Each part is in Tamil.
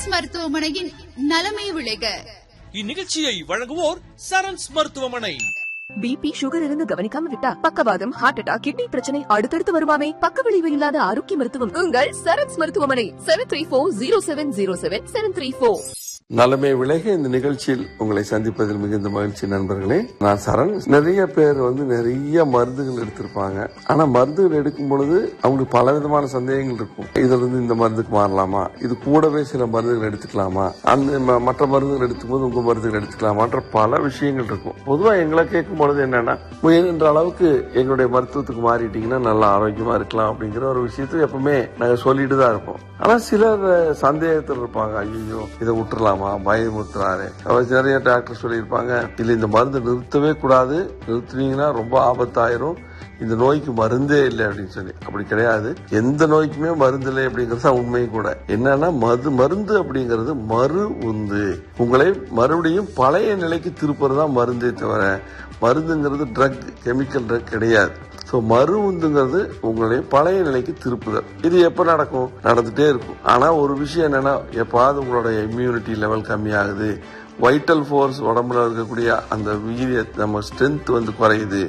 சரண்ஸ் மருத்துவமனையின் நலமே விளைக இந்நிகழ்ச்சியை வழங்குவோர் சரண்ஸ் மருத்துவமனை பிபி சுகர் இருந்து கவனிக்காம விட்டா பக்கவாதம் ஹார்ட் அட்டாக் கிட்னி பிரச்சனை அடுத்தடுத்து வருமாமே பக்க விளைவு இல்லாத ஆரோக்கிய மருத்துவம் உங்கள் சரண்ஸ் மருத்துவமனை seven three four zero seven zero seven seven three four நலமே விலக இந்த நிகழ்ச்சியில் உங்களை சந்திப்பதில் மிகுந்த மகிழ்ச்சி நண்பர்களே நான் சரண் நிறைய பேர் வந்து நிறைய மருந்துகள் எடுத்திருப்பாங்க ஆனா மருந்துகள் எடுக்கும் பொழுது அவங்களுக்கு பல விதமான சந்தேகங்கள் இருக்கும் இதுல இருந்து இந்த மருந்துக்கு மாறலாமா இது கூடவே சில மருந்துகள் எடுத்துக்கலாமா அந்த ம- மற்ற மருந்துகள் எடுக்கும்போது உங்க மருந்துகள் எடுத்துக்கலாமான்ற பல விஷயங்கள் இருக்கும் பொதுவா எங்களை கேட்கும் பொழுது என்னன்னா முயன்ற அளவுக்கு எங்களுடைய மருத்துவத்துக்கு மாறிட்டீங்கன்னா நல்லா ஆரோக்கியமா இருக்கலாம் அப்படிங்கிற ஒரு விஷயத்தை எப்பவுமே நாங்க சொல்லிட்டு தான் இருப்போம் ஆனா சிலர் அஹ், சந்தேகத்தில் இருப்பாங்க ஐயோ இதை விட்டுறலாமா பயமுறுத்துறாரு அவர் நிறைய டாக்டர் சொல்லியிருப்பாங்க இல்ல இந்த மருந்து நிறுத்தவே கூடாது நிறுத்துனீங்கன்னா ரொம்ப ஆபத்தாயிரும் இந்த நோய்க்கு மருந்தே இல்லை அப்படின்னு சொல்லி அப்படி கிடையாது எந்த நோய்க்குமே மருந்து இல்லை அப்படிங்கிறது தான் உண்மையும் கூட என்னன்னா மது மருந்து அப்படிங்கிறது மறு உந்து உங்களை மறுபடியும் பழைய நிலைக்கு திருப்புறது தான் மருந்தே தவிர மருந்துங்கிறது ட்ரக் கெமிக்கல் ட்ரக் கிடையாது ஸோ மறு உந்துங்கிறது உங்களுடைய பழைய நிலைக்கு திருப்புதல் இது எப்போ நடக்கும் நடந்துட்டே இருக்கும் ஆனால் ஒரு விஷயம் என்னன்னா எப்பாவது உங்களோட இம்யூனிட்டி லெவல் கம்மியாகுது வைட்டல் ஃபோர்ஸ் உடம்புல இருக்கக்கூடிய அந்த வீரிய நம்ம ஸ்ட்ரென்த் வந்து குறையுது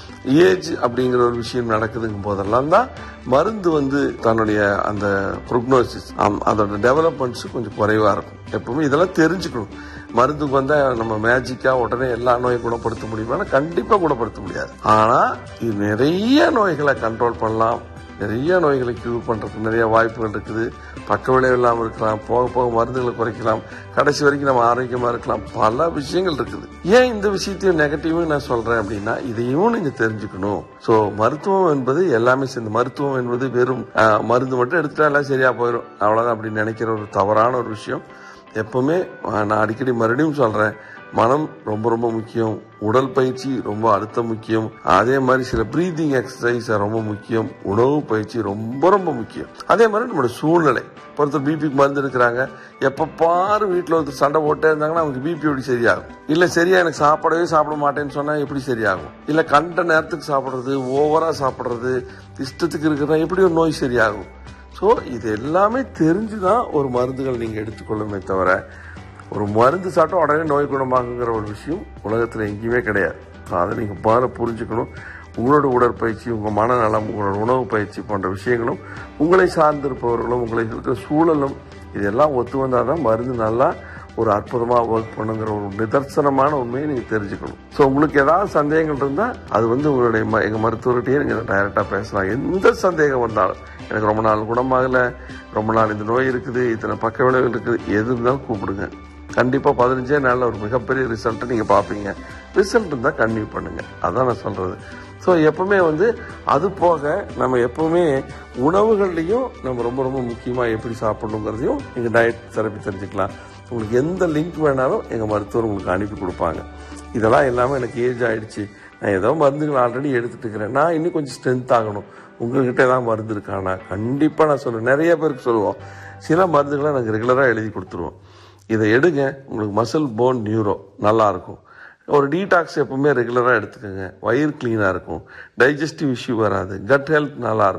ஏஜ் அப்படிங்கிற ஒரு விஷயம் நடக்குதுங்கும் போதெல்லாம் தான் மருந்து வந்து தன்னுடைய அந்த ப்ரொக்னோசிஸ் அதோட டெவலப்மெண்ட்ஸ் கொஞ்சம் குறைவா இருக்கும் எப்பவுமே இதெல்லாம் தெரிஞ்சுக்கணும் மருந்துக்கு வந்தா நம்ம மேஜிக்கா உடனே எல்லா நோயும் குணப்படுத்த முடியுமா கண்டிப்பா குணப்படுத்த முடியாது ஆனா இது நிறைய நோய்களை கண்ட்ரோல் பண்ணலாம் நிறைய நோய்களை கியூர் பண்றதுக்கு நிறைய வாய்ப்புகள் இருக்குது பக்க விளைவு இல்லாமல் இருக்கலாம் போக போக மருந்துகளை குறைக்கலாம் கடைசி வரைக்கும் நம்ம ஆரோக்கியமா இருக்கலாம் பல விஷயங்கள் இருக்குது ஏன் இந்த விஷயத்தையும் நெகட்டிவும் நான் சொல்றேன் அப்படின்னா இதையும் நீங்க தெரிஞ்சுக்கணும் சோ மருத்துவம் என்பது எல்லாமே சேர்ந்து மருத்துவம் என்பது வெறும் ஆஹ், மருந்து மட்டும் எடுத்துட்டா எல்லாம் சரியா போயிடும் அவ்வளவுதான் அப்படி நினைக்கிற ஒரு தவறான ஒரு விஷயம் எப்பவுமே ஆஹ், நான் அடிக்கடி மறுபடியும் சொல்றேன் மனம் ரொம்ப ரொம்ப முக்கியம் உடல் பயிற்சி ரொம்ப அடுத்த முக்கியம் அதே மாதிரி சில பிரீதிங் எக்ஸசைஸ் ரொம்ப முக்கியம் உணவு பயிற்சி ரொம்ப ரொம்ப முக்கியம் அதே மாதிரி நம்மளோட சூழ்நிலை ஒருத்தர் பிபிக்கு மருந்து எடுக்கிறாங்க எப்ப பாரு வீட்டுல ஒருத்தர் சண்டை போட்டே இருந்தாங்கன்னா அவங்க பிபி எப்படி சரியாகும் இல்ல சரியா எனக்கு சாப்பிடவே சாப்பிட மாட்டேன்னு சொன்னா எப்படி சரியாகும் இல்ல கண்ட நேரத்துக்கு சாப்பிடுறது ஓவரா சாப்பிடுறது இஷ்டத்துக்கு இருக்கிறதா எப்படி ஒரு நோய் சரியாகும் ஸோ இது எல்லாமே தெரிஞ்சுதான் ஒரு மருந்துகள் நீங்க எடுத்துக்கொள்ளுமே தவிர ஒரு மருந்து சாப்பிட்டா உடனே நோய் குணமாகுங்கிற ஒரு விஷயம் உலகத்துல எங்கேயுமே கிடையாது So அதை நீங்க பாரு புரிஞ்சுக்கணும் உங்களோட உடற்பயிற்சி உங்க மனநலம் உங்களோட உணவு பயிற்சி போன்ற விஷயங்களும் உங்களை சார்ந்திருப்பவர்களும் உங்களை இருக்கிற சூழலும் இதெல்லாம் ஒத்து வந்தாதான் மருந்து நல்லா ஒரு அற்புதமா ஒர்க் பண்ணுங்கிற ஒரு நிதர்சனமான உண்மையை நீங்க தெரிஞ்சுக்கணும் ஸோ உங்களுக்கு ஏதாவது சந்தேகங்கள் இருந்தா அது வந்து உங்களுடைய ம- எங்க மருத்துவர்கிட்டயே நீங்க டைரக்டா பேசலாம் எந்த சந்தேகம் வந்தாலும் எனக்கு ரொம்ப நாள் குணமாகல ரொம்ப நாள் இந்த நோய் இருக்குது இத்தனை பக்க விளைவுகள் இருக்குது எது இருந்தாலும் கூப்பிடுங்க கண்டிப்பா பதினஞ்சே நாள்ல ஒரு மிகப்பெரிய ரிசல்ட் நீங்க பாப்பீங்க ரிசல்ட் இருந்தா கன்டினியூ பண்ணுங்க அதான் நான் சொல்றது ஸோ எப்பவுமே வந்து அது போக நம்ம எப்பவுமே உணவுகள்லையும் நம்ம ரொம்ப ரொம்ப முக்கியமா எப்படி சாப்பிடணுங்கிறதையும் நீங்க டயட் தெரப்பி தெரிஞ்சுக்கலாம் உங்களுக்கு எந்த லிங்க் வேணாலும் எங்க மருத்துவர் உங்களுக்கு அனுப்பி கொடுப்பாங்க இதெல்லாம் எல்லாமே எனக்கு ஏஜ் ஆயிடுச்சு நான் ஏதோ மருந்துகள் ஆல்ரெடி எடுத்துட்டு இருக்கிறேன் நான் இன்னும் கொஞ்சம் ஸ்ட்ரென்த் ஆகணும் உங்ககிட்ட ஏதாவது மருந்து இருக்கானா கண்டிப்பா நான் சொல்லுவேன் நிறைய பேருக்கு சொல்லுவோம் சில மருந்துகளை நாங்கள் ரெகுலராக எழுதி கொடுத்துருவோம் இதை எடுங்க உங்களுக்கு மசில் போன் நியூரோ நல்லா இருக்கும் ஒரு டீடாக்ஸ் எப்பவுமே ரெகுலராக எடுத்துக்கோங்க வயிறு க்ளீனாக இருக்கும் டைஜஸ்டிவ் இஷ்யூ வராது கட் ஹெல்த் நல்லா இருக்கும்